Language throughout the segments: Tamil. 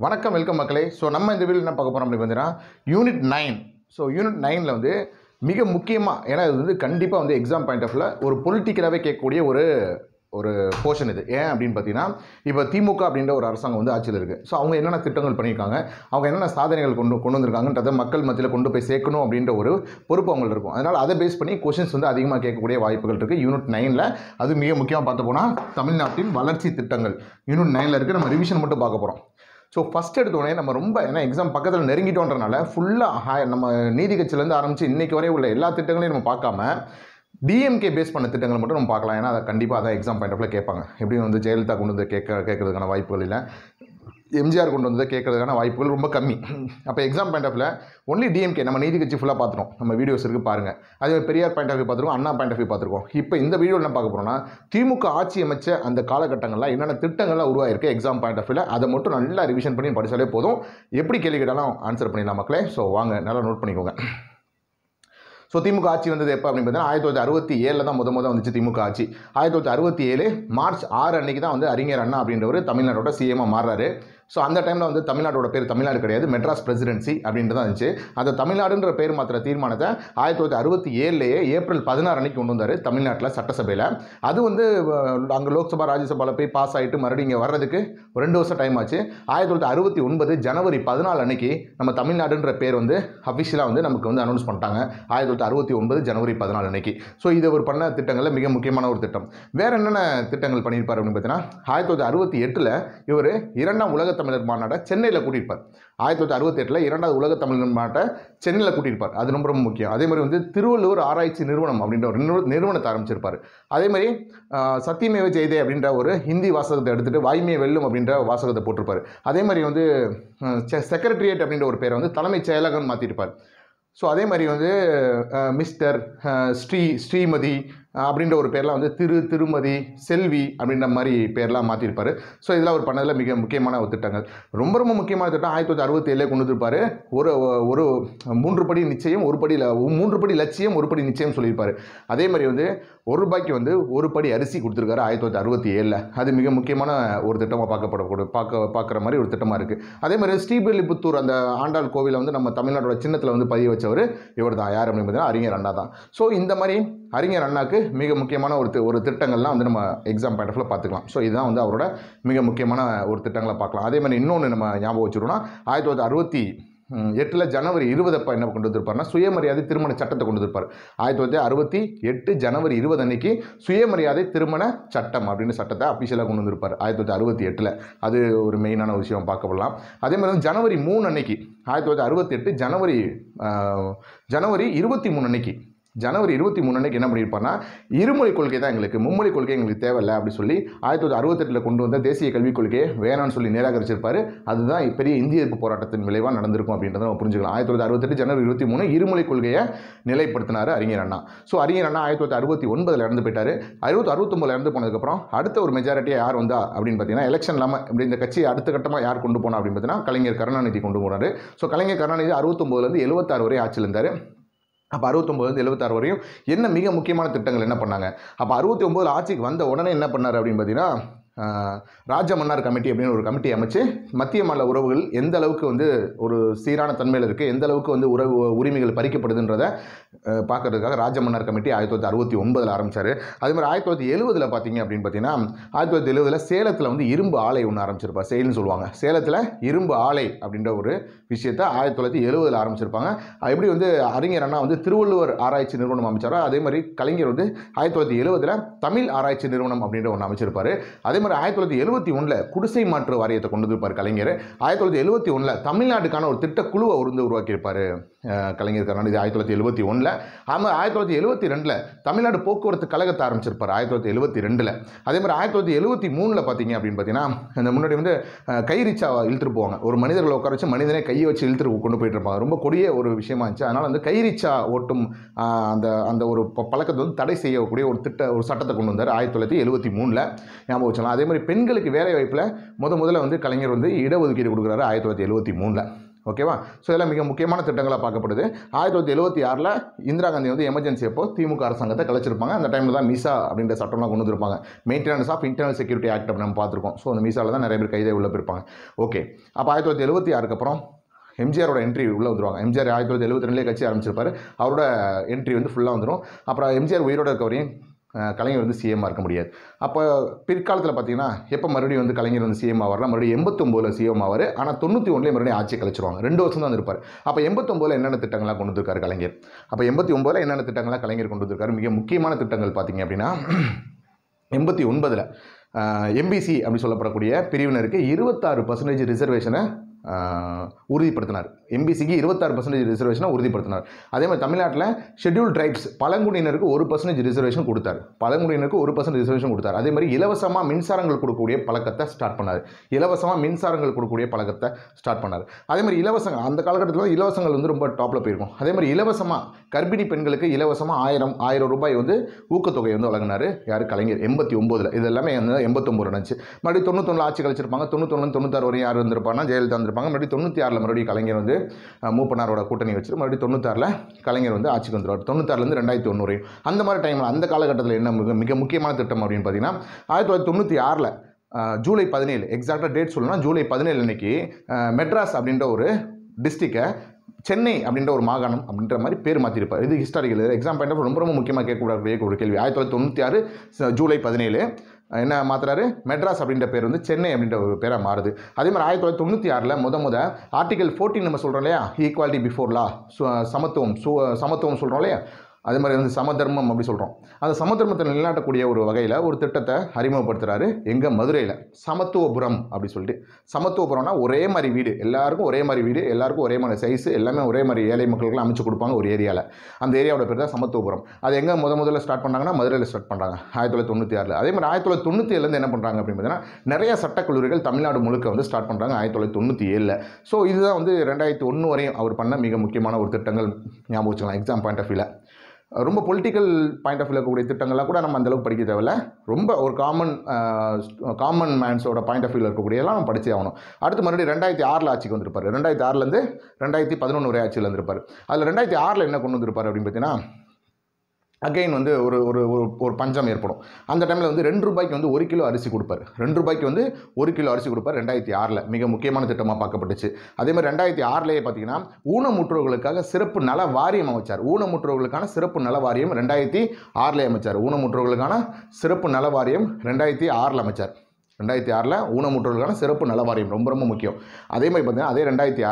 வணக்கம் வெல்கம் மக்களே ஸோ நம்ம இந்த வீடியோ என்ன பார்க்க போகிறோம் அப்படின்னு பார்த்தீங்கன்னா யூனிட் நைன் ஸோ யூனிட் நைனில் வந்து மிக முக்கியமாக ஏன்னா இது வந்து கண்டிப்பாக வந்து எக்ஸாம் பாயிண்ட் ஆஃப்ல ஒரு பொலிட்டிக்கலாகவே கேட்கக்கூடிய ஒரு ஒரு போர்ஷன் இது ஏன் அப்படின்னு பார்த்தீங்கன்னா இப்போ திமுக அப்படின்ற ஒரு அரசாங்கம் வந்து ஆட்சியில் இருக்குது ஸோ அவங்க என்னென்ன திட்டங்கள் பண்ணியிருக்காங்க அவங்க என்னென்ன சாதனைகள் கொண்டு கொண்டு வந்திருக்காங்கன்றதை மக்கள் மத்தியில் கொண்டு போய் சேர்க்கணும் அப்படின்ற ஒரு பொறுப்பு அவங்களுக்கு இருக்கும் அதனால் அதை பேஸ் பண்ணி கொஷின்ஸ் வந்து அதிகமாக கேட்கக்கூடிய வாய்ப்புகள் இருக்குது யூனிட் நைனில் அது மிக முக்கியமாக பார்த்து போனால் தமிழ்நாட்டின் வளர்ச்சி திட்டங்கள் யூனிட் நைனில் இருக்குது நம்ம ரிவிஷன் மட்டும் பார்க்க போகிறோம் ஸோ ஃபஸ்ட் எடுத்தோடனே நம்ம ரொம்ப ஏன்னா எக்ஸாம் பக்கத்தில் நெருங்கிட்டோன்றனால ஃபுல்லாக நம்ம நீதி கட்சியிலேருந்து ஆரம்பித்து இன்றைக்கு வரை உள்ள எல்லா திட்டங்களையும் நம்ம பார்க்காம டிஎம்கே பேஸ் பண்ண திட்டங்களை மட்டும் நம்ம பார்க்கலாம் ஏன்னா அதை கண்டிப்பாக அதான் எக்ஸாம் பாயிண்ட் ஆஃப்ல கேட்பாங்க எப்படியும் வந்து ஜெயலலிதா கொண்டு வந்து கேட்க கேட்கறதுக்கான வாய்ப்புகள் இல்லை எம்ஜிஆர் கொண்டு வந்து கேட்கறதுக்கான வாய்ப்புகள் ரொம்ப கம்மி அப்போ எக்ஸாம் பாயிண்ட் ஆஃப்ல ஒன்லி டிஎம்கே நம்ம நீதி கட்சி ஃபுல்லாக பார்த்துரும் நம்ம வீடியோஸ் இருக்குது பாருங்கள் அதே மாதிரி பெரியார் பாயிண்ட் ஆஃப் வியூ பார்த்துருக்கோம் அண்ணா பாயிண்ட் ஆஃப் வியூ பார்த்துருக்கோம் இப்போ இந்த வீடியோ என்ன பார்க்க போகிறோம்னா திமுக ஆட்சி அமைச்ச அந்த காலகட்டங்களில் என்னென்ன திட்டங்கள்லாம் உருவாயிருக்கு எக்ஸாம் பாயிண்ட் ஆஃப் வியூவில் அதை மட்டும் நல்லா ரிவிஷன் பண்ணி படிச்சாலே போதும் எப்படி கேள்வி கேட்டாலும் ஆன்சர் பண்ணிடலாம் மக்களே ஸோ வாங்க நல்லா நோட் பண்ணிக்கோங்க ஸோ திமுக ஆட்சி வந்தது எப்போ அப்படின்னு பார்த்தீங்கன்னா ஆயிரத்தி தொள்ளாயிரத்தி அறுபத்தி ஏழில் தான் முத முத வந்துச்சு திமுக ஆட்சி ஆயிரத்தி தொள்ளாயிரத்தி அறுபத்தி ஏழு மார்ச் ஆறு அன்னைக்கு தான் வந்து அறிஞர் அண்ணா அப்படின்றவர் தமிழ்நாட்டோட சிஎம்மாக மாறுறாரு ஸோ அந்த டைமில் வந்து தமிழ்நாட்டோட பேர் தமிழ்நாடு கிடையாது மெட்ராஸ் பிரசிடென்சி அப்படின்ட்டு தான் இருந்துச்சு அந்த தமிழ்நாடுன்ற பேர் மாத்திர தீர்மானத்தை ஆயிரத்தி தொள்ளாயிரத்தி அறுபத்தி ஏழுலேயே ஏப்ரல் பதினாறு அன்னைக்கு கொண்டு வந்தார் தமிழ்நாட்டில் சட்டசபையில் அது வந்து அங்கே லோக்சபா ராஜ்யசபாவில் போய் பாஸ் ஆகிட்டு மறுபடியும் இங்கே வர்றதுக்கு ஒரு ரெண்டு வருஷம் டைம் ஆச்சு ஆயிரத்தி தொள்ளாயிரத்தி அறுபத்தி ஒன்பது ஜனவரி பதினாலு அன்னைக்கு நம்ம தமிழ்நாடுன்ற பேர் வந்து அஃபிஷியலாக வந்து நமக்கு வந்து அனௌன்ஸ் பண்ணிட்டாங்க ஆயிரத்தி தொள்ளாயிரத்தி அறுபத்தி ஒன்பது ஜனவரி பதினாலு அன்னைக்கு ஸோ இது ஒரு பண்ண திட்டங்களில் மிக முக்கியமான ஒரு திட்டம் வேறு என்னென்ன திட்டங்கள் பண்ணியிருப்பார் அப்படின்னு பார்த்தீங்கன்னா ஆயிரத்தி தொள்ளாயிரத்தி அறுபத்தி எட்டில் இவர் இரண்டாம் உலக தமிழர் மாநாட்டை சென்னையில் கூட்டியிருப்பார் ஆயிரத்தி தொள்ளாயிரத்தி அறுபத்தி எட்டில் இரண்டாவது உலக தமிழர் மாநாட்டை சென்னையில் கூட்டியிருப்பார் அது ரொம்ப ரொம்ப முக்கியம் அதே மாதிரி வந்து திருவள்ளூர் ஆராய்ச்சி நிறுவனம் அப்படின்ற ஒரு நிறுவ- நிறுவனத்தை ஆரம்பிச்சிருப்பார் அதே மாதிரி ஆஹ், சத்தியமேவ ஜெயதே அப்படின்ற ஒரு ஹிந்தி வாசகத்தை எடுத்துகிட்டு வாய்மையை வெல்லும் அப்படின்ற வாசகத்தை போட்டிருப்பார் அதே மாதிரி வந்து செக்ரட்டரியேட் அப்படின்ற ஒரு பேரை வந்து தலைமைச் செயலகம் மாற்றிருப்பார் ஸோ அதே மாதிரி வந்து அஹ், மிஸ்டர் அஹ், ஸ்ரீ ஸ்ரீமதி அஹ், அப்படின்ற ஒரு பேர்லாம் வந்து திரு திருமதி செல்வி அப்படின்ற மாதிரி பேர்லாம் மாற்றிருப்பார் ஸோ இதெல்லாம் ஒரு பண்ணதில் மிக முக்கியமான ஒரு திட்டங்கள் ரொம்ப ரொம்ப முக்கியமான திட்டம் ஆயிரத்தி தொள்ளாயிரத்தி அறுபத்தி ஏழில் கொண்டு வந்திருப்பார் ஒரு ஒரு மூன்று படி நிச்சயம் ஒரு படி ல- மூன்று படி லட்சியம் ஒரு படி நிச்சயம் சொல்லியிருப்பார் அதே மாதிரி வந்து ஒரு ரூபாய்க்கு வந்து ஒரு படி அரிசி கொடுத்துருக்காரு ஆயிரத்தி தொள்ளாயிரத்தி அறுபத்தி ஏழில் அது மிக முக்கியமான ஒரு திட்டமாக பார்க்கப்படக்கூடிய பார்க்க பார்க்குற மாதிரி ஒரு திட்டமாக இருக்குது அதே மாதிரி ஸ்ரீபெல்லிபுத்தூர் அந்த ஆண்டாள் கோவிலை வந்து நம்ம தமிழ்நாட்டோட சின்னத்தில் வந்து பதிய வச்சவர் இவர் தான் யார் அப்படின்னு பார்த்தீங்கன்னா அறிஞர் அண்ணா தான் ஸோ இந்த மாதிரி அறிஞர் அண்ணாக்கு மிக முக்கியமான ஒரு தி- ஒரு திட்டங்கள்லாம் வந்து நம்ம எக்ஸாம் பாயிண்ட் ஆஃப்ல பார்த்துக்கலாம் ஸோ இதுதான் வந்து அவரோட மிக முக்கியமான ஒரு திட்டங்களை பார்க்கலாம் அதே மாதிரி இன்னொன்று நம்ம ஞாபகம் வச்சுருவோம்னா ஆயிரத்தி தொள்ளாயிரத்தி அறுபத்தி எட்டில் ஜனவரி இருபதப்போ என்ன கொண்டு வந்திருப்பாருன்னா சுயமரியாதை திருமண சட்டத்தை கொண்டு வந்திருப்பார் ஆயிரத்தி தொள்ளாயிரத்தி அறுபத்தி எட்டு ஜனவரி இருபது அன்னைக்கு சுயமரியாதை திருமண சட்டம் அப்படின்னு சட்டத்தை அஃபிஷியலாக கொண்டு வந்திருப்பார் ஆயிரத்தி தொள்ளாயிரத்தி அறுபத்தி எட்டில் அது ஒரு மெயினான விஷயம் பார்க்கப்படலாம் அதே மாதிரி வந்து ஜனவரி மூணு அன்னைக்கு ஆயிரத்தி தொள்ளாயிரத்தி அறுபத்தி எட்டு ஜனவரி ஆஹ், ஜனவரி இருபத்தி மூணு அன்னைக்கு ஜனவரி இருபத்தி மூணு அன்னைக்கு என்ன பண்ணியிருப்பார்னா இருமொழி கொள்கை தான் எங்களுக்கு மும்மொழி கொள்கை எங்களுக்கு தேவையில்லை அப்படி சொல்லி ஆயிரத்தி தொள்ளாயிரத்தி அறுபத்தெட்டில் கொண்டு வந்த தேசிய கல்விக் கொள்கையை வேணாம்னு சொல்லி நிராகரிச்சிருப்பாரு அதுதான் பெரிய இந்திய எதிர்ப்பு போராட்டத்தின் விளைவாக நடந்திருக்கும் அப்படின்றத நம்ம புரிஞ்சுக்கலாம் ஆயிரத்தி தொள்ளாயிரத்தி அறுபத்தெட்டு ஜனவரி இருபத்தி மூணு இருமொழி கொள்கையை நிலைப்படுத்தினார் அறிஞர் அண்ணா ஸோ அறிஞர் அண்ணா ஆயிரத்தி தொள்ளாயிரத்தி அறுபத்தி ஒன்பதில் இறந்து போயிட்டார் அறுபத்தி அறுபத்தொம்பதில் இறந்து போனதுக்கப்புறம் அடுத்த ஒரு மெஜாரிட்டியாக யார் வந்தா அப்படின்னு பார்த்தீங்கன்னா எலெக்ஷன் இல்லாமல் இப்படி இந்த கட்சியை அடுத்த கட்டமாக யார் கொண்டு போனா அப்படின்னு பார்த்தீங்கன்னா கலைஞர் கருணாநிதி கொண்டு போனார் ஸோ கலைஞர் கருணாநிதி அறுபத்தொம்போதுலேருந்து எழுபத்தாறு வரை ஆட்சியில் இருந்தார் அப்போ அறுபத்தொம்போதுலேருந்து எழுபத்தாறு வரையும் என்ன மிக முக்கியமான திட்டங்கள் என்ன பண்ணாங்க அப்போ அறுபத்தி ஒம்போதில் ஆட்சிக்கு வந்த உடனே என்ன பண்ணார் அப்படின்னு பார்த்தீங்கன்னா ஆஹ், ராஜ மன்னார் கமிட்டி அப்படின்னு ஒரு கமிட்டி அமைச்சு மத்திய மாநில உறவுகள் எந்த அளவுக்கு வந்து ஒரு சீரான தன்மையில் இருக்குது எந்த அளவுக்கு வந்து உறவு உரிமைகள் பறிக்கப்படுதுன்றதை அஹ், பார்க்கறதுக்காக ராஜ மன்னார் கமிட்டி ஆயிரத்தி தொள்ளாயிரத்தி அறுபத்தி ஒன்பதில் ஆரம்பிச்சார் அதே மாதிரி ஆயிரத்தி தொள்ளாயிரத்தி எழுபதில் பார்த்தீங்க அப்படின்னு பார்த்தீங்கன்னா ஆயிரத்தி தொள்ளாயிரத்தி எழுபதில் சேலத்தில் வந்து இரும்பு ஆலை ஒன்று ஆரம்பிச்சிருப்பா செயல்னு சொல்லுவாங்க சேலத்தில் இரும்பு ஆலை அப்படின்ற ஒரு விஷயத்தை ஆயிரத்தி தொள்ளாயிரத்தி எழுபதில் ஆரம்பிச்சிருப்பாங்க அது எப்படி வந்து அறிஞர் அண்ணா வந்து திருவள்ளுவர் ஆராய்ச்சி நிறுவனம் அமைச்சாரோ அதே மாதிரி கலைஞர் வந்து ஆயிரத்தி தொள்ளாயிரத்தி எழுபதில் தமிழ் ஆராய்ச்சி நிறுவனம் அப்படின்ற ஒன்று அமைச்சிருப்பாரு அதே மாதிரி ஆயிரத்தி தொள்ளாயிரத்தி எழுபத்தி ஒன்றில் குடிசை மாற்று வாரியத்தை கொண்டு வந்திருப்பார் கலைஞர் ஆயிரத்தி தொள்ளாயிரத்தி எழுபத்தி ஒன்றில் தமிழ்நாட்டுக்கான ஒரு திட்ட குழுவை வந்து உருவாக்கியிருப்பார் அஹ், கலைஞர் கருணாநிதி ஆயிரத்தி தொள்ளாயிரத்தி எழுபத்தி ஒன்றில் ஆமாம் ஆயிரத்தி தொள்ளாயிரத்தி எழுபத்தி ரெண்டில் தமிழ்நாடு போக்குவரத்து கழகத்தை ஆரம்பிச்சிருப்பார் ஆயிரத்தி தொள்ளாயிரத்தி எழுபத்தி ரெண்டில் அதே மாதிரி ஆயிரத்தி தொள்ளாயிரத்தி எழுபத்தி மூணில் பார்த்தீங்க அப்படின்னு பார்த்தீங்கன்னா இந்த முன்னாடி வந்து அஹ், கை ரிச்சா இழுத்துட்டு போவாங்க ஒரு மனிதர்களை உட்கார வச்சு மனிதனே கையை வச்சு இழுத்துட்டு கொண்டு போயிட்டு இருப்பாங்க ரொம்ப கொடிய ஒரு விஷயமா இருந்துச்சு அதனால் வந்து கை ரிச்சா ஓட்டும் அஹ், அந்த அந்த ஒரு ப- பழக்கத்தை வந்து தடை செய்யக்கூடிய ஒரு திட்ட ஒரு சட்டத்தை கொண்டு வந்தார் ஆயிரத்தி தொள்ளாயிரத்தி எழுபத்தி மூணில் ஞாபகம் வச்சலாம் அதே மாதிரி பெண்களுக்கு வேலை வாய்ப்பில் முத முதல்ல வந்து கலைஞர் வந்து இடஒதுக்கீடு கொடுக்குறாரு ஆயிரத்தி தொள்ளாயிரத்தி எழுபத்தி மூணில் ஓகேவா ஸோ இதெல்லாம் மிக முக்கியமான திட்டங்களாக பார்க்கப்படுது ஆயிரத்தி தொள்ளாயிரத்தி எழுபத்தி ஆறில் இந்திரா காந்தி வந்து எமர்ஜென்சி அப்போ திமுக அரசாங்கத்தை கலைச்சிருப்பாங்க அந்த டைமில் தான் மிசா அப்படின்ற சட்டம்லாம் கொண்டு வந்திருப்பாங்க maintenance of internal security act அப்படி நம்ம பார்த்துருக்கோம் ஸோ அந்த மிசாவில் தான் நிறைய பேர் கைதே உள்ள போயிருப்பாங்க ஓகே அப்போ ஆயிரத்தி தொள்ளாயிரத்தி எழுபத்தி ஆறுக்கு அப்புறம் எம்ஜிஆரோட என்ட்ரி உள்ளே வந்துருவாங்க எம்ஜிஆர் ஆயிரத்தி தொள்ளாயிரத்தி எழுபத்தி ரெண்டுலேயே கட்சி ஆரம்பிச்சிருப்பாரு அவரோட என்ட்ரி வந்து ஃபுல்லாக வந்துடும் அப்புறம் எம்ஜிஆர் உயிரோட இருக்க வரையும் அஹ், கலைஞர் வந்து சிஎம்மாக இருக்க முடியாது அப்போ பிற்காலத்தில் பார்த்தீங்கன்னா எப்போ மறுபடியும் வந்து கலைஞர் வந்து சிஎம் ஆவார்னா மறுபடியும் எண்பத்தொம்போதில் சிஎம் ஆவார் ஆனால் தொண்ணூற்றி ஒன்றுலேயே மறுபடியும் ஆட்சி கழிச்சிருவாங்க ரெண்டு வருஷம் தான் இருப்பார் அப்போ எண்பத்தொம்போதில் என்னென்ன திட்டங்களாக கொண்டு வந்திருக்காரு கலைஞர் அப்போ எண்பத்தி ஒம்போதில் என்னென்ன திட்டங்களாக கலைஞர் கொண்டு வந்திருக்காரு மிக முக்கியமான திட்டங்கள் பார்த்தீங்க அப்படின்னா எண்பத்தி ஒன்பதில் எம்பிசி அப்படி சொல்லப்படக்கூடிய பிரிவினருக்கு இருபத்தாறு பர்சன்டேஜ் ரிசர்வேஷனை உறுதிப்படுத்தினார் எம்பிசிக்கு இருபத்தாறு பர்சன்டேஜ் ரிசர்வேஷனை உறுதிப்படுத்தினார் அதே மாதிரி தமிழ்நாட்டில் ஷெட்யூல் ட்ரைப்ஸ் பழங்குடியினருக்கு ஒரு பர்சன்டேஜ் ரிசர்வேஷன் கொடுத்தார் பழங்குடியினருக்கு ஒரு பர்சன்ட் ரிசர்வேஷன் கொடுத்தார் அதே மாதிரி இலவசமாக மின்சாரங்கள் கொடுக்கக்கூடிய பழக்கத்தை ஸ்டார்ட் பண்ணார் இலவசமாக மின்சாரங்கள் கொடுக்கக்கூடிய பழக்கத்தை ஸ்டார்ட் பண்ணார் அதே மாதிரி இலவசங்கள் அந்த காலகட்டத்தில் இலவசங்கள் வந்து ரொம்ப டாப்பில் போயிருக்கும் அதே மாதிரி இலவசமாக கர்ப்பிணி பெண்களுக்கு இலவசமாக ஆயிரம் ஆயிரம் ரூபாய் வந்து ஊக்கத்தொகை வந்து வழங்கினார் யார் கலைஞர் எண்பத்தி ஒம்போதில் இது எல்லாமே வந்து எண்பத்தொம்போது நடந்துச்சு மறுபடியும் தொண்ணூத்தொன்னில் ஆட்சி கழிச்சிருப்பாங்க தொண்ணூத்தொன்னு தொண்ணூத்தாறு வரையும் யார் இருந்திருப்பாங்கன்னா ஜெயலலிதா இருந்திருப்பாங்க மறுபடியும் தொண்ணூற்றி ஆறில் மறுபடியும் கலைஞர் வந்து அஹ், மூப்பனாரோட கூட்டணி வச்சு மறுபடியும் தொண்ணூத்தாறில் கலைஞர் வந்து ஆட்சிக்கு வந்துருவார் தொண்ணூத்தாறுலேருந்து ரெண்டாயிரத்தி ஒன்று வரையும் அந்த மாதிரி டைமில் அந்த காலகட்டத்தில் என்ன மிக மிக முக்கியமான திட்டம் அப்படின்னு பார்த்தீங்கன்னா ஆயிரத்தி தொள்ளாயிரத்தி தொண்ணூற்றி ஆறில் ஜூலை பதினேழு எக்ஸாக்டாக டேட் சொல்லணும்னா ஜூலை பதினேழு அன்னைக்கு அஹ், மெட்ராஸ் அப்படின்ற ஒரு டிஸ்ட்ரிக்டை சென்னை அப்படின்ற ஒரு மாகாணம் அப்படின்ற மாதிரி பேர் மாற்றிருப்பார் இது ஹிஸ்டாரிக்கல் எக்ஸாம் பாயிண்ட் ஆஃப் ரொம்ப ரொம்ப முக்கியமாக கேட்கக்கூடிய ஒரு கேள்வி ஆயிரத்தி தொள்ளாயிரத்தி தொண்ணூற்றி ஆறு ச- ஜூலை பதினேழு என்ன மாத்துறாரு மெட்ராஸ் அப்படின்ற பேர் வந்து சென்னை அப்படின்ற ஒரு பேராக மாறுது அதே மாதிரி ஆயிரத்தி தொள்ளாயிரத்தி தொண்ணூற்றி ஆறில் முத முத ஆர்டிகல் ஃபோர்டீன் நம்ம சொல்கிறோம் இல்லையா ஈக்குவாலிட்டி பிஃபோர் லா சமத்துவம் சு சமத்துவம் சொல்கிறோம் இல்லையா அதே மாதிரி வந்து சமதர்மம் அப்படி சொல்கிறோம் அந்த சமதர்மத்தை நிலைநாட்டக்கூடிய ஒரு வகையில் ஒரு திட்டத்தை அறிமுகப்படுத்துகிறாரு எங்கள் மதுரையில் சமத்துவபுரம் அப்படி சொல்லிட்டு சமத்துவபுரம்னா ஒரே மாதிரி வீடு எல்லாருக்கும் ஒரே மாதிரி வீடு எல்லாருக்கும் ஒரே மாதிரி சைஸ் எல்லாமே ஒரே மாதிரி ஏழை மக்களுக்குலாம் அமைச்சு கொடுப்பாங்க ஒரு ஏரியாவில் அந்த ஏரியாவோட பேர் தான் சமத்துவபுரம் அது எங்கே முத முதல்ல ஸ்டார்ட் பண்ணாங்கன்னா மதுரையில் ஸ்டார்ட் பண்ணுறாங்க ஆயிரத்தி தொள்ளாயிரத்தி தொண்ணூற்றி ஆறில் அதே மாதிரி ஆயிரத்தி தொள்ளாயிரத்தி தொண்ணூற்றி ஏழுலேருந்து என்ன பண்ணுறாங்க அப்படின்னு பார்த்தீங்கன்னா நிறைய சட்டக்கல்லூரிகள் தமிழ்நாடு முழுக்க வந்து ஸ்டார்ட் பண்ணுறாங்க ஆயிரத்தி தொள்ளாயிரத்தி தொண்ணூற்றி ஏழில் ஸோ இதுதான் வந்து ரெண்டாயிரத்தி ஒன்று வரையும் அவர் பண்ண மிக முக்கியமான ஒரு திட்டங்கள் ஞாபகம் வச்சுக்கலாம் எக்ஸாம் பாயிண்ட் ஆஃப் வியூவில் ரொம்ப பொலிட்டிக்கல் பாயிண்ட் ஆஃப் வியூ இருக்கக்கூடிய திட்டங்கள்லாம் கூட நம்ம அந்தளவுக்கு படிக்க தேவையில்ல ரொம்ப ஒரு காமன் காமன் மேன்ஸோட பாயிண்ட் ஆஃப் வியூவில் இருக்கக்கூடியதெல்லாம் நம்ம படிச்சே ஆகணும் அடுத்து மறுபடியும் ரெண்டாயிரத்தி ஆறில் ஆட்சிக்கு வந்திருப்பார் ரெண்டாயிரத்தி ஆறுலேருந்து ரெண்டாயிரத்தி பதினொன்று வரை ஆட்சியில் இருந்திருப்பார் அதில் ரெண்டாயிரத்தி ஆறில் என்ன கொண்டு வந்திருப்பார் அப்படின்னு பார்த்தீங்கன்னா அகைன் வந்து ஒரு ஒரு ஒரு ஒரு பஞ்சம் ஏற்படும் அந்த டைமில் வந்து ரெண்டு ரூபாய்க்கு வந்து ஒரு கிலோ அரிசி கொடுப்பார் ரெண்டு ரூபாய்க்கு வந்து ஒரு கிலோ அரிசி கொடுப்பார் ரெண்டாயிரத்தி ஆறில் மிக முக்கியமான திட்டமாக பார்க்கப்பட்டுச்சு அதே மாதிரி ரெண்டாயிரத்தி ஆறுலேயே பார்த்தீங்கன்னா ஊனமுற்றோர்களுக்காக சிறப்பு நல வாரியம் அமைச்சார் ஊனமுற்றோர்களுக்கான சிறப்பு நல வாரியம் ரெண்டாயிரத்தி ஆறில் அமைச்சார் ஊனமுற்றோர்களுக்கான சிறப்பு நல வாரியம் ரெண்டாயிரத்தி ஆறில் அமைச்சார் ரெண்டாயிரத்தி ஆறில் ஊனமுற்றோர்களுக்கான சிறப்பு நல வாரியம் ரொம்ப ரொம்ப முக்கியம் அதே மாதிரி பார்த்தீங்கன்னா அதே ரெண்டாயிரத்தி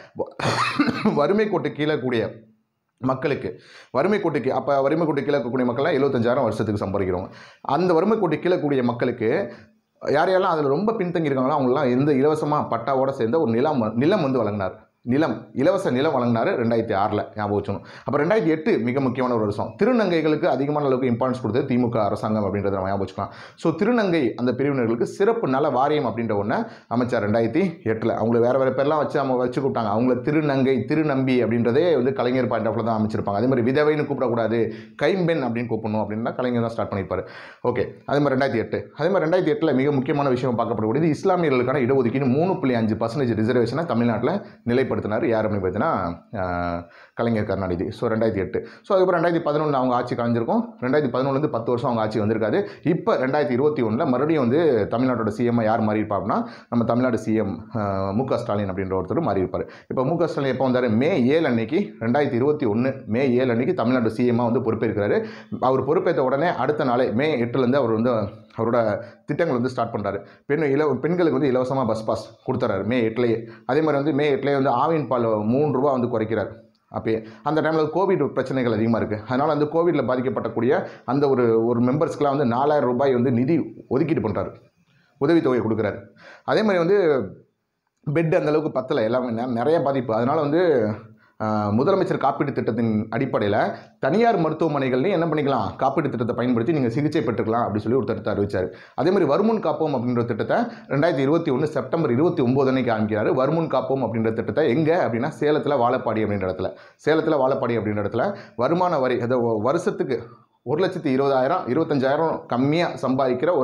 ஆறில் வறுமை கோட்டு கீழே கூடிய மக்களுக்கு வறுமை கோட்டுக்கு அப்போ வறுமை கோட்டு கீழே இருக்கக்கூடிய மக்கள்லாம் எழுபத்தஞ்சாயிரம் வருஷத்துக்கு சம்பாதிக்கிறவங்க அந்த வறுமை கோட்டு கீழே கூடிய மக்களுக்கு யார் யாரெல்லாம் அதில் ரொம்ப பின்தங்கியிருக்காங்களோ அவங்களாம் எந்த இலவசமாக பட்டாவோட சேர்ந்த ஒரு நிலம் வ- நிலம் வந்து வழங்கினார் நிலம் இலவச நிலம் வழங்கினார் ரெண்டாயிரத்தி ஆறில் ஞாபகம் வச்சுக்கணும் அப்போ ரெண்டாயிரத்தி எட்டு மிக முக்கியமான ஒரு வருஷம் திருநங்கைகளுக்கு அதிகமான அளவுக்கு இம்பார்ட்டன்ஸ் கொடுத்தது திமுக அரசாங்கம் அப்படின்றத நம்ம ஞாபகம் வச்சுக்கலாம் ஸோ திருநங்கை அந்த பிரிவினர்களுக்கு சிறப்பு நல வாரியம் அப்படின்ற ஒன்று அமைச்சார் ரெண்டாயிரத்தி எட்டில் அவங்களுக்கு வேறு வேறு பேர்லாம் வச்சு அவங்க வச்சு கூப்பிட்டாங்க அவங்கள திருநங்கை திருநம்பி அப்படின்றதே வந்து கலைஞர் பாயிண்ட் ஆஃப்ல தான் அமைச்சிருப்பாங்க அதே மாதிரி விதவைன்னு கூப்பிடக்கூடாது கைம்பெண் அப்படின்னு கூப்பிடணும் அப்படின்னா கலைஞர் தான் ஸ்டார்ட் பண்ணியிருப்பாரு ஓகே அதே மாதிரி ரெண்டாயிரத்தி எட்டு அதே மாதிரி ரெண்டாயிரத்தி எட்டில் மிக முக்கியமான விஷயம் பார்க்கப்படக்கூடியது இஸ்லாமியர்களுக்கான இடஒதுக்கீடு மூணு புள்ளி அஞ்சு பர்சன்டேஜ் ரிசர்வேஷனை தமிழ்நாட்டில் நிலைப்படுத்தினார் யார் அப்படின்னு பார்த்தீங்கன்னா ஆஹ், கலைஞர் கருணாநிதி ஸோ ரெண்டாயிரத்தி எட்டு ஸோ அதுக்கப்புறம் ரெண்டாயிரத்தி பதினொன்று அவங்க ஆட்சி கலைஞ்சிருக்கும் ரெண்டாயிரத்தி பதினொன்றுலேருந்து பத்து வருஷம் அவங்க ஆட்சி வந்திருக்காது இப்போ ரெண்டாயிரத்தி இருபத்தி ஒன்றில் மறுபடியும் வந்து தமிழ்நாட்டோட சிஎம் யார் மாறி இருப்பாருன்னா நம்ம தமிழ்நாடு சிஎம் மு க ஸ்டாலின் அப்படின்ற ஒருத்தர் மாறி இருப்பார் இப்போ மு க ஸ்டாலின் எப்போ வந்தார் மே ஏழு அன்னைக்கு ரெண்டாயிரத்தி இருபத்தி ஒன்று மே ஏழு அன்னைக்கு தமிழ்நாடு சிஎம்மாக வந்து பொறுப்பேற்கிறாரு அவர் பொறுப்பேற்ற உடனே அடுத்த நாளே மே எட்டுலேருந்து அவர் வந்து அவரோட திட்டங்கள் வந்து ஸ்டார்ட் பண்ணுறாரு பெண் இல பெண்களுக்கு வந்து இலவசமாக பஸ் பாஸ் கொடுத்துறாரு மே எட்டுலேயே அதே மாதிரி வந்து மே எட்டுலேயே வந்து ஆவின் பால் மூணு ரூபா வந்து குறைக்கிறார் அப்பயே அந்த டைமில் கோவிட் பிரச்சனைகள் அதிகமாக இருக்குது அதனால் வந்து கோவிடில் பாதிக்கப்படக்கூடிய அந்த ஒரு ஒரு மெம்பர்ஸ்க்குலாம் வந்து நாலாயிரம் ரூபாய் வந்து நிதி ஒதுக்கீடு பண்ணுறாரு உதவித்தொகை கொடுக்குறாரு அதே மாதிரி வந்து பெட் அந்த அளவுக்கு பத்தலை எல்லாமே நெ- நிறைய பாதிப்பு அதனால் வந்து ஆஹ், முதலமைச்சர் காப்பீட்டு திட்டத்தின் அடிப்படையில் தனியார் மருத்துவமனைகள்லையும் என்ன பண்ணிக்கலாம் காப்பீட்டு திட்டத்தை பயன்படுத்தி நீங்கள் சிகிச்சை பெற்றுக்கலாம் அப்படி சொல்லி ஒரு திட்டத்தை அறிவிச்சார் அதே மாதிரி வருமுன் காப்போம் அப்படின்ற திட்டத்தை ரெண்டாயிரத்தி இருபத்தி ஒன்று செப்டம்பர் இருபத்தி ஒம்பது அன்னைக்கு ஆரம்பிக்கிறாரு வருமுன் காப்போம் அப்படின்ற திட்டத்தை எங்கே அப்படின்னா சேலத்தில் வாழப்பாடி அப்படின்ற இடத்துல சேலத்தில் வாழப்பாடி அப்படின்ற இடத்துல வருமான வரி அதாவது வருஷத்துக்கு ஒரு லட்சத்தி இருபதாயிரம் இருபத்தஞ்சாயிரம் கம்மியாக சம்பாதிக்கிற ஒரு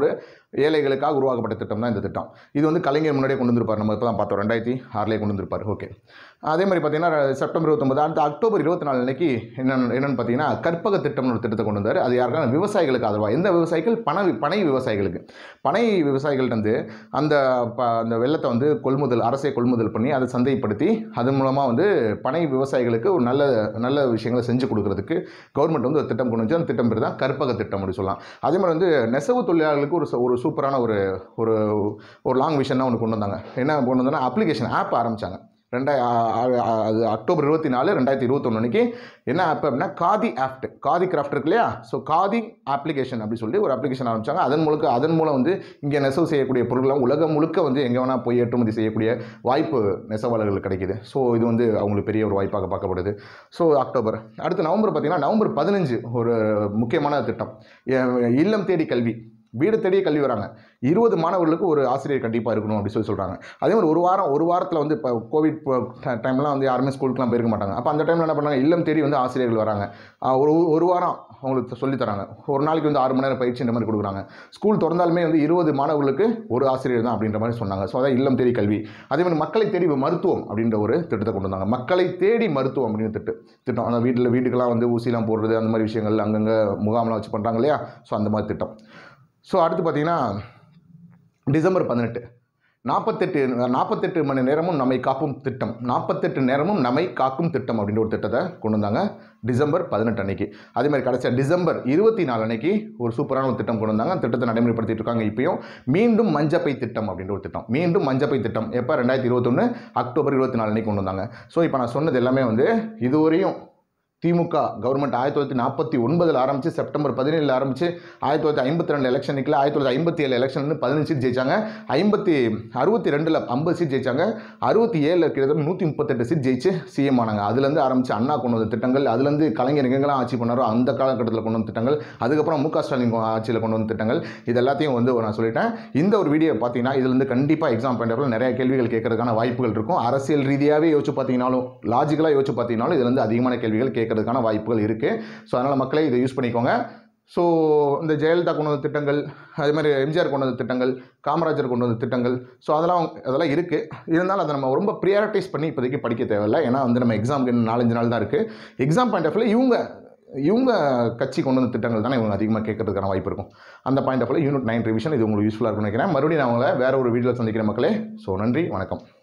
ஏழைகளுக்காக உருவாக்கப்பட்ட திட்டம் தான் இந்த திட்டம் இது வந்து கலைஞர் முன்னாடியே கொண்டு வந்திருப்பார் நம்ம இப்போ தான் பார்த்தோம் ரெண்டாயிரத்தி ஆறுலேயே கொண்டு வந்திருப்பார் ஓகே அதே மாதிரி பார்த்தீங்கன்னா செப்டம்பர் இருபத்தொம்பது அடுத்த அக்டோபர் இருபத்தி நாலு அன்னைக்கு என்னென்னு என்னென்னு பார்த்தீங்கன்னா கற்பக திட்டம்னு ஒரு திட்டத்தை கொண்டு வந்தார் அது யாருக்கான விவசாயிகளுக்கு ஆதரவாக எந்த விவசாயிகள் பண பனை விவசாயிகளுக்கு பனை விவசாயிகள்ட்ட வந்து அந்த ப அந்த வெள்ளத்தை வந்து கொள்முதல் அரசே கொள்முதல் பண்ணி அதை சந்தைப்படுத்தி அதன் மூலமாக வந்து பனை விவசாயிகளுக்கு ஒரு நல்ல நல்ல விஷயங்களை செஞ்சு கொடுக்கறதுக்கு கவர்மெண்ட் வந்து ஒரு திட்டம் கொண்டு வந்து அந்த திட்டம் பேர் தான் கற்பக திட்டம் அப்படி சொல்லலாம் அதே மாதிரி வந்து நெசவு தொழிலாளர்களுக்கு ஒரு ச- ஒரு சூப்பரான ஒரு ஒரு ஒரு லாங் விஷன் தான் ஒன்று கொண்டு வந்தாங்க என்ன கொண்டு வந்தோன்னா அப்ளிகேஷன் ஆப் ஆரம்பித்தாங்க ரெண்டாய் ஆ- ஆ- ஆ- அது அக்டோபர் இருபத்தி நாலு ரெண்டாயிரத்தி இருபத்தொன்று அன்னைக்கு என்ன ஆப் அப்படின்னா காதி ஆப்ட் காதி கிராஃப்ட் இருக்கு இல்லையா ஸோ காதி அப்ளிகேஷன் அப்படி சொல்லி ஒரு அப்ளிகேஷன் ஆரம்பிச்சாங்க அதன் முழுக்க அதன் மூலம் வந்து இங்கே நெசவு செய்யக்கூடிய பொருட்கள்லாம் உலகம் முழுக்க வந்து எங்கே வேணால் போய் ஏற்றுமதி செய்யக்கூடிய வாய்ப்பு நெசவாளர்களுக்கு கிடைக்குது ஸோ இது வந்து அவங்களுக்கு பெரிய ஒரு வாய்ப்பாக பார்க்கப்படுது ஸோ அக்டோபர் அடுத்து நவம்பர் பார்த்தீங்கன்னா நவம்பர் பதினஞ்சு ஒரு முக்கியமான திட்டம் எ- இல்லம் தேடி கல்வி வீடு தேடியே கல்வி வராங்க இருபது மாணவர்களுக்கு ஒரு ஆசிரியர் கண்டிப்பாக இருக்கணும் அப்படி சொல்லி சொல்கிறாங்க அதே மாதிரி ஒரு வாரம் ஒரு வாரத்தில் வந்து இப்போ கோவிட் டைம்லாம் வந்து யாருமே ஸ்கூலுக்குலாம் போயிருக்க மாட்டாங்க அப்போ அந்த டைமில் என்ன பண்ணாங்க இல்லம் தேடி வந்து ஆசிரியர்கள் வராங்க ஆ, ஒரு ஒரு வாரம் அவங்களுக்கு சொல்லித் தராங்க ஒரு நாளைக்கு வந்து ஆறு மணி நேரம் பயிற்சி இந்த மாதிரி கொடுக்குறாங்க ஸ்கூல் திறந்தாலுமே வந்து இருபது மாணவர்களுக்கு ஒரு ஆசிரியர் தான் அப்படின்ற மாதிரி சொன்னாங்க ஸோ அதான் இல்லம் தேடி கல்வி அதே மாதிரி மக்களை தேடி மருத்துவம் அப்படின்ற ஒரு திட்டத்தை கொண்டு வந்தாங்க மக்களை தேடி மருத்துவம் அப்படின்னு திட்டு திட்டம் அந்த வீட்டில் வீட்டுக்கெல்லாம் வந்து ஊசிலாம் போடுறது அந்த மாதிரி விஷயங்கள் அங்கங்கே முகாம்லாம் வச்சு பண்ணுறாங்க இல்லையா ஸோ அந்த மாதிரி திட்டம் ஸோ அடுத்து பார்த்தீங்கன்னா டிசம்பர் பதினெட்டு நாற்பத்தெட்டு நாற்பத்தெட்டு மணி நேரமும் நம்மை காக்கும் திட்டம் நாற்பத்தெட்டு நேரமும் நம்மை காக்கும் திட்டம் அப்படின்ற ஒரு திட்டத்தை கொண்டு வந்தாங்க டிசம்பர் பதினெட்டு அன்னைக்கு அதே மாதிரி கடைசியாக டிசம்பர் இருபத்தி நாலு அன்னைக்கு ஒரு சூப்பரான ஒரு திட்டம் கொண்டு வந்தாங்க அந்த திட்டத்தை நடைமுறைப்படுத்திட்டு இருக்காங்க இப்பயும் மீண்டும் மஞ்சப்பை திட்டம் அப்படின்ற ஒரு திட்டம் மீண்டும் மஞ்சப்பை திட்டம் எப்போ ரெண்டாயிரத்தி இருபத்தொன்று அக்டோபர் இருபத்தி நாலு அன்னைக்கு கொண்டு வந்தாங்க ஸோ இப்போ நான் சொன்னது எல்லாமே வந்து இதுவரையும் திமுக கவர்மெண்ட் ஆயிரத்தி தொள்ளாயிரத்தி நாற்பத்தி ஒன்பதில் ஆரம்பிச்சு செப்டம்பர் பதினேழில் ஆரம்பிச்சு ஆயிரத்தி தொள்ளாயிரத்தி ஐம்பத்தி ரெண்டு எலெக்ஷன் நிற்கல ஆயிரத்தி தொள்ளாயிரத்தி ஐம்பத்தி ஏழு எலெக்ஷன் பதினஞ்சு சீட் ஜெயிச்சாங்க ஐம்பத்தி அறுபத்தி ரெண்டில் ஐம்பது சீட் ஜெயிச்சாங்க அறுபத்தி ஏழில் கிட்டத்தட்ட நூற்றி முப்பத்தெட்டு சீட் ஜெயிச்சு சிஎம் ஆனாங்க அதுலேருந்து ஆரம்பிச்சு அண்ணா கொண்டு வந்த திட்டங்கள் அதுலேருந்து கலைஞர் எங்கெங்கெல்லாம் ஆட்சி பண்ணாரோ அந்த காலகட்டத்தில் கொண்டு வந்த திட்டங்கள் அதுக்கப்புறம் மு க ஸ்டாலின் ஆட்சியில் கொண்டு வந்த திட்டங்கள் இது எல்லாத்தையும் வந்து நான் சொல்லிட்டேன் இந்த ஒரு வீடியோ பார்த்தீங்கன்னா இதுலேருந்து கண்டிப்பாக எக்ஸாம் பாயிண்ட் நிறைய கேள்விகள் கேட்கறதுக்கான வாய்ப்புகள் இருக்கும் அரசியல் ரீதியாகவே யோசிச்சு பார்த்தீங்கனாலும் லாஜிக்கலாக யோசிச்சு பார்த்தீங்கனாலும் இதுலேருந்து அதிகமான கேள்விகள் கேட்கறதுக்கான வாய்ப்புகள் இருக்குது ஸோ அதனால் மக்களே இதை யூஸ் பண்ணிக்கோங்க ஸோ இந்த ஜெயலலிதா கொண்டு வந்த திட்டங்கள் அதே மாதிரி எம்ஜிஆர் கொண்டு வந்த திட்டங்கள் காமராஜர் கொண்டு வந்த திட்டங்கள் ஸோ அதெல்லாம் அதெல்லாம் இருக்குது இருந்தாலும் அதை நம்ம ரொம்ப ப்ரியாரிட்டைஸ் பண்ணி இப்போதைக்கு படிக்க தேவையில்லை ஏன்னா வந்து நம்ம எக்ஸாமுக்கு இன்னும் நாலஞ்சு நாள் தான் இருக்குது எக்ஸாம் பாயிண்ட் ஆஃப் இவங்க இவங்க கட்சி கொண்டு வந்த திட்டங்கள் தானே இவங்க அதிகமாக கேட்கறதுக்கான வாய்ப்பு இருக்கும் அந்த point of unit nine revision இது உங்களுக்கு யூஸ்ஃபுல்லாக இருக்கும்னு நினைக்கிறேன் மறுபடியும் நான் உங்களை வேற ஒரு வீடியோவில் சந்திக்கிற மக்களே ஸோ நன்றி வணக்கம்